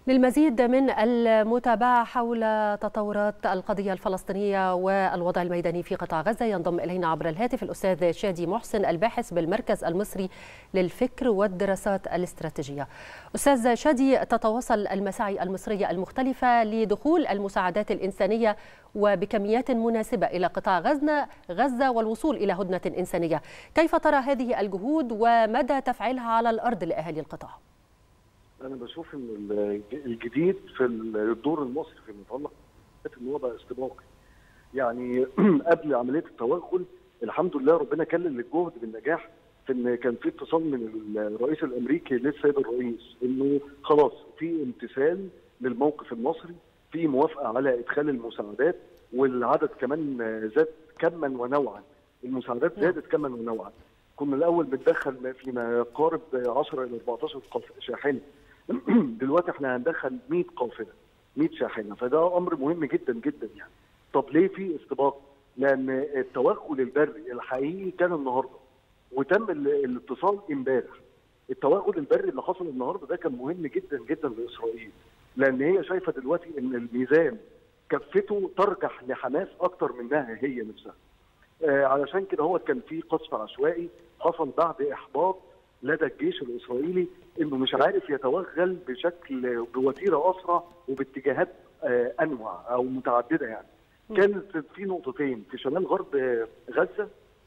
للمزيد من المتابعة حول تطورات القضية الفلسطينية والوضع الميداني في قطاع غزة ينضم إلينا عبر الهاتف الأستاذ شادي محسن الباحث بالمركز المصري للفكر والدراسات الاستراتيجية أستاذ شادي تتواصل المساعي المصرية المختلفة لدخول المساعدات الإنسانية وبكميات مناسبة إلى قطاع غزة غزة والوصول إلى هدنة إنسانية كيف ترى هذه الجهود ومدى تفعيلها على الأرض لأهالي القطاع؟ انا بشوف ان الجديد في الدور المصري في المطلق ان هو بقى استباقي يعني قبل عمليه التوغل الحمد لله ربنا كلل الجهد بالنجاح في ان كان في اتصال من الرئيس الامريكي للسيد الرئيس انه خلاص في امتثال للموقف المصري في موافقه على ادخال المساعدات والعدد كمان زاد كما ونوعا المساعدات زادت كما ونوعا كنا الاول بندخل فيما يقارب 10 الى 14 شاحنه دلوقتي احنا هندخل 100 قافله 100 شاحنه فده امر مهم جدا جدا يعني طب ليه في استباق؟ لان التوغل البري الحقيقي كان النهارده وتم الاتصال امبارح التوغل البري اللي حصل النهارده ده كان مهم جدا جدا لاسرائيل لان هي شايفه دلوقتي ان الميزان كفته ترجح لحماس اكتر منها هي نفسها آه علشان كده هو كان في قصف عشوائي حصل بعد احباط لدى الجيش الاسرائيلي انه مش عارف يتوغل بشكل بوتيره اسرع وباتجاهات آه انوع او متعدده يعني. كانت في نقطتين في شمال غرب غزه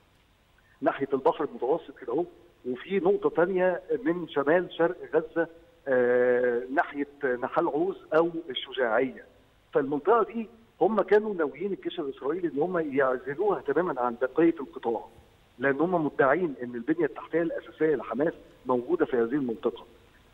ناحيه البحر المتوسط كده اهو وفي نقطه ثانيه من شمال شرق غزه آه ناحيه نحال عوز او الشجاعيه. فالمنطقه دي هم كانوا ناويين الجيش الاسرائيلي ان هم يعزلوها تماما عن بقيه القطاع. لان هم مدعين ان البنيه التحتيه الاساسيه لحماس موجوده في هذه المنطقه.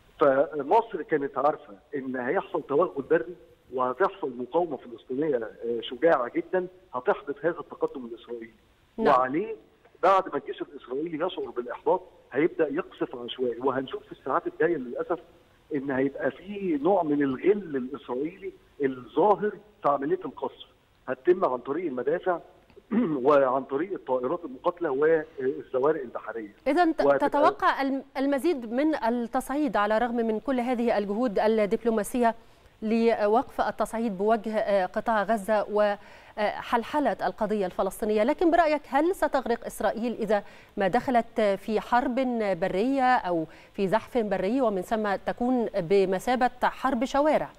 فمصر كانت عارفه ان هيحصل توغل بري وهتحصل مقاومه فلسطينيه شجاعه جدا هتحدث هذا التقدم الاسرائيلي. نعم. وعليه بعد ما الجيش الاسرائيلي يشعر بالاحباط هيبدا يقصف عشوائي وهنشوف في الساعات الجايه للاسف ان هيبقى في نوع من الغل الاسرائيلي الظاهر في عمليه القصف هتتم عن طريق المدافع وعن طريق الطائرات المقاتله والزوارق البحريه. اذا تتوقع المزيد من التصعيد على الرغم من كل هذه الجهود الدبلوماسيه لوقف التصعيد بوجه قطاع غزه وحلحله القضيه الفلسطينيه، لكن برايك هل ستغرق اسرائيل اذا ما دخلت في حرب بريه او في زحف بري ومن ثم تكون بمثابه حرب شوارع؟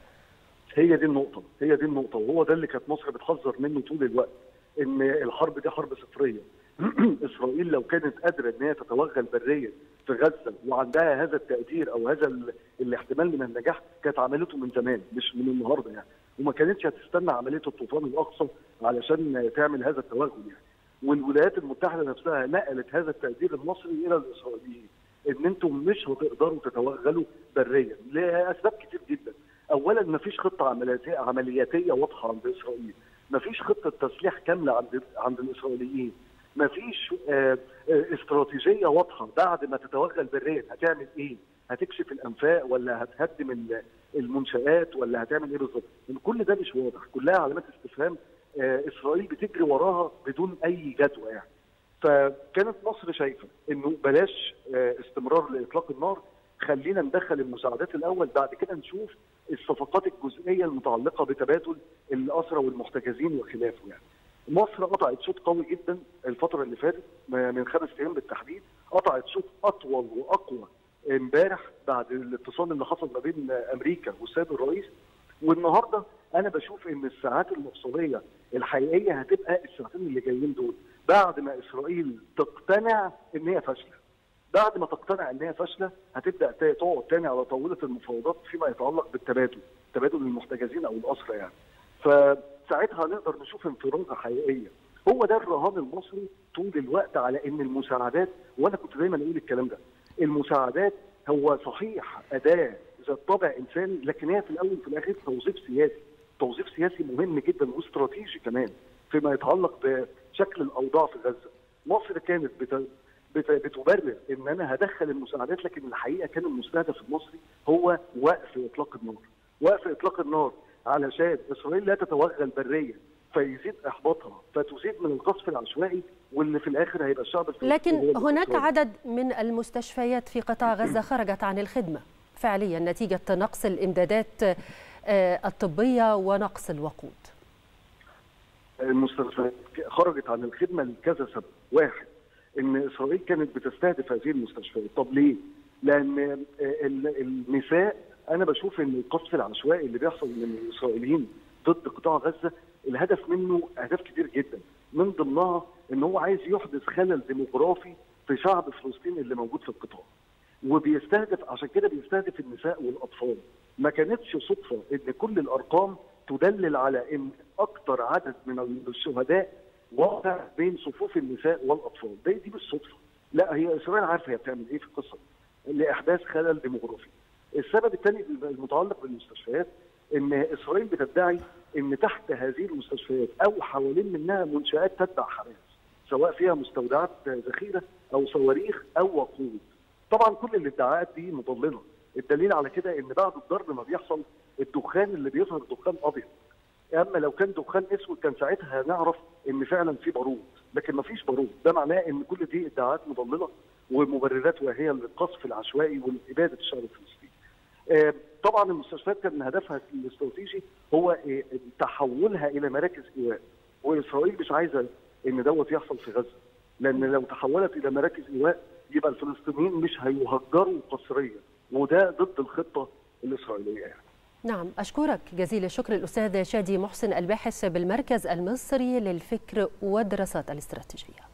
هي دي النقطه، هي دي النقطه وهو ده اللي كانت مصر بتحذر منه طول الوقت. ان الحرب دي حرب صفريه اسرائيل لو كانت قادره ان هي تتوغل بريا في غزه وعندها هذا التقدير او هذا الاحتمال من النجاح كانت عملته من زمان مش من النهارده يعني وما كانتش هتستنى عمليه الطوفان الاقصى علشان تعمل هذا التوغل يعني والولايات المتحده نفسها نقلت هذا التقدير المصري الى الاسرائيليين ان انتم مش هتقدروا تتوغلوا بريا لاسباب كتير جدا اولا ما فيش خطه عملياتيه عملياتيه واضحه عند اسرائيل ما فيش خطه تسليح كامله عند عند الاسرائيليين ما فيش آه استراتيجيه واضحه بعد ما تتوغل بريا هتعمل ايه هتكشف الانفاق ولا هتهدم المنشات ولا هتعمل ايه بالظبط كل ده مش واضح كلها علامات استفهام آه اسرائيل بتجري وراها بدون اي جدوى يعني فكانت مصر شايفه انه بلاش آه استمرار لاطلاق النار خلينا ندخل المساعدات الاول بعد كده نشوف الصفقات الجزئيه المتعلقه بتبادل الاسرى والمحتجزين وخلافه يعني. مصر قطعت شوط قوي جدا الفتره اللي فاتت من خمس ايام بالتحديد قطعت شوط اطول واقوى امبارح بعد الاتصال اللي حصل ما بين امريكا والسيد الرئيس والنهارده انا بشوف ان الساعات المفصليه الحقيقيه هتبقى الساعتين اللي جايين دول بعد ما اسرائيل تقتنع ان هي فاشله. بعد ما تقتنع ان هي فاشله هتبدا تقعد تاني على طاوله المفاوضات فيما يتعلق بالتبادل، تبادل المحتجزين او الاسرى يعني. فساعتها نقدر نشوف انفراجه حقيقيه. هو ده الرهان المصري طول الوقت على ان المساعدات وانا كنت دايما اقول الكلام ده. المساعدات هو صحيح اداه ذات طابع انساني لكن هي في الاول وفي الاخر توظيف سياسي. توظيف سياسي مهم جدا واستراتيجي كمان فيما يتعلق بشكل الاوضاع في غزه. مصر كانت بت... بتبرر ان انا هدخل المساعدات لكن الحقيقه كان المستهدف المصري هو وقف اطلاق النار. وقف اطلاق النار علشان اسرائيل لا تتوغل بريا فيزيد احباطها فتزيد من القصف العشوائي واللي في الاخر هيبقى الشعب لكن هناك عدد من المستشفيات في قطاع غزه خرجت عن الخدمه فعليا نتيجة نقص الإمدادات الطبية ونقص الوقود المستشفيات خرجت عن الخدمة لكذا سبب واحد ان اسرائيل كانت بتستهدف هذه المستشفيات طب ليه لان النساء انا بشوف ان القصف العشوائي اللي بيحصل من الاسرائيليين ضد قطاع غزه الهدف منه اهداف كتير جدا من ضمنها ان هو عايز يحدث خلل ديموغرافي في شعب فلسطين اللي موجود في القطاع وبيستهدف عشان كده بيستهدف النساء والاطفال ما كانتش صدفه ان كل الارقام تدلل على ان اكثر عدد من الشهداء واقع بين صفوف النساء والاطفال دي دي مش صدفه لا هي اسرائيل عارفه هي بتعمل ايه في القصه لاحداث خلل ديموغرافي السبب الثاني المتعلق بالمستشفيات ان اسرائيل بتدعي ان تحت هذه المستشفيات او حوالين منها منشات تتبع حماس سواء فيها مستودعات ذخيره او صواريخ او وقود طبعا كل الادعاءات دي مضلله الدليل على كده ان بعد الضرب ما بيحصل الدخان اللي بيظهر دخان ابيض اما لو كان دخان اسود كان ساعتها هنعرف ان فعلا في بارود لكن ما فيش بارود ده معناه ان كل دي ادعاءات مضلله ومبررات واهيه للقصف العشوائي والاباده الشعب الفلسطيني. آه طبعا المستشفيات كان هدفها الاستراتيجي هو آه تحولها الى مراكز ايواء واسرائيل مش عايزه ان دوت يحصل في غزه لان لو تحولت الى مراكز ايواء يبقى الفلسطينيين مش هيهجروا قسريا وده ضد الخطه الاسرائيليه يعني. نعم أشكرك جزيل الشكر الأستاذ شادي محسن الباحث بالمركز المصري للفكر والدراسات الاستراتيجية